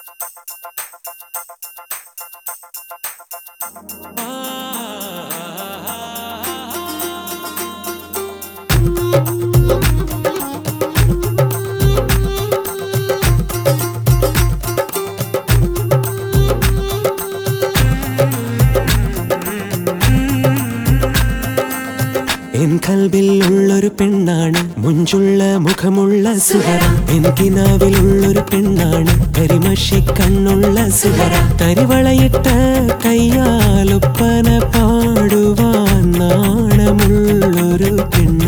N കൽബിൽ ഉള്ളൊരു പെണ്ണാണ് മുഞ്ചുള്ള മുഖമുള്ള സുഹറ എൻ കിനാവിലുള്ളൊരു പെണ്ണാണ് കരിമഷി കണ്ണുള്ള സുഹറ തരിവളയിട്ട കയ്യാലൊപ്പന പാടുവാൻ നാണമുള്ളൊരു പെണ്ണ്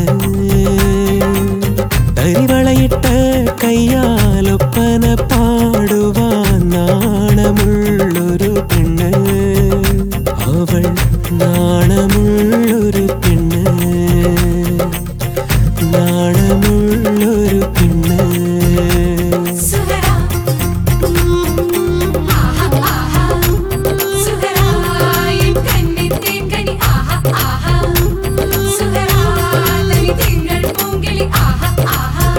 തരിവളയിട്ട കയ്യാലൊപ്പന പാടുവാൻ നാണമുള്ളൊരു പെണ്ണ് അവൾ നാണമുള്ളൊരു പെണ്ണ് നാണമുള്ളൊരു പെണ്ണ് സുഹറ ആഹാ ആഹാ സുഹറ എൻ കണ്ണിത്തേൻ കനി ആഹാ ആഹാ സുഹറ തനി തിങ്കൾ പൂങ്കിളി ആഹാ ആഹാ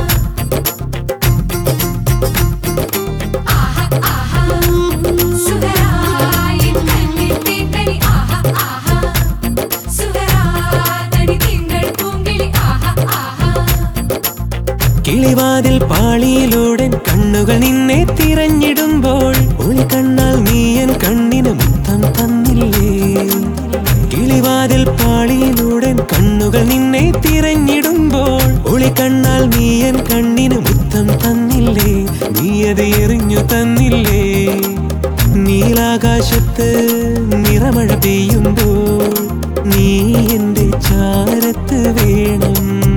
ആഹാ ആഹാ സുഹറ എൻ കണ്ണിത്തേൻ കനി ആഹാ ആഹാ സുഹറ തനി തിങ്കൾ പൂങ്കിളി ആഹാ ആഹാ കിളിവാതിൽ പാളിയിലൂടെ കണ്ണുകൾ നിന്നെ തിരഞ്ഞിടുമ്പോൾ ഒളി കണ്ണാൽ നീയൻ കണ്ണിന് മുത്തം തന്നില്ലേ കിളിവാതിൽ പാളിയിലൂടെ കണ്ണുകൾ നിന്നെ തിരഞ്ഞിടുമ്പോൾ ഒളി കണ്ണാൽ നീയൻ കണ്ണിന് മുത്തം തന്നില്ലേ നീ അത് എറിഞ്ഞു തന്നില്ലേ നീലാകാശത്ത് നിറമഴ പെയ്യുമ്പോൾ നീ എന്റെ ചാരത്ത് വേണം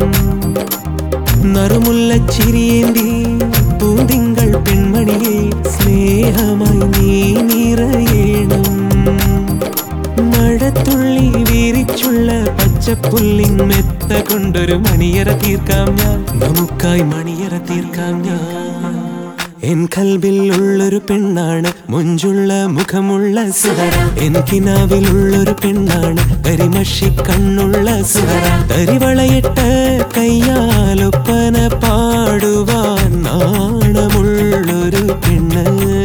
നറുമുല്ല ചിരിയേന്തി പൂതിങ്കൾ പെൺമണിയെ സ്നേഹമായി നീ നിറയണം മഴത്തുള്ളി വീരിച്ചുള്ള പച്ചപ്പുല്ലിൻ മെത്ത കൊണ്ടൊരു മണിയറ തീർക്കാം ഞാൻ നമുക്കായി മണിയറ തീർക്കാം ഞാൻ എൻ കൽബിൽ ഉള്ളൊരു പെണ്ണാണ് മുഞ്ചുള്ള മുഖമുള്ള സുഹറ എൻ കിനാവിലുള്ളൊരു പെണ്ണാണ് കരിമഷി കണ്ണുള്ള സുഹറ തരിവളയിട്ട കയ്യാലൊപ്പന പാടുവാൻ നാണമുള്ളൊരു പെണ്ണ്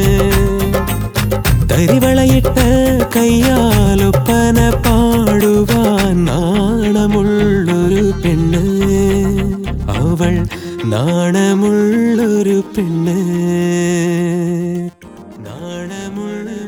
തരിവളയിട്ട കയ്യാലൊപ്പന പാടുവാൻ നാണമുള്ളൊരു പെണ്ണ് അവൾ നാണമുള്ളൊരു പെണ്ണ് നാണമുള്ള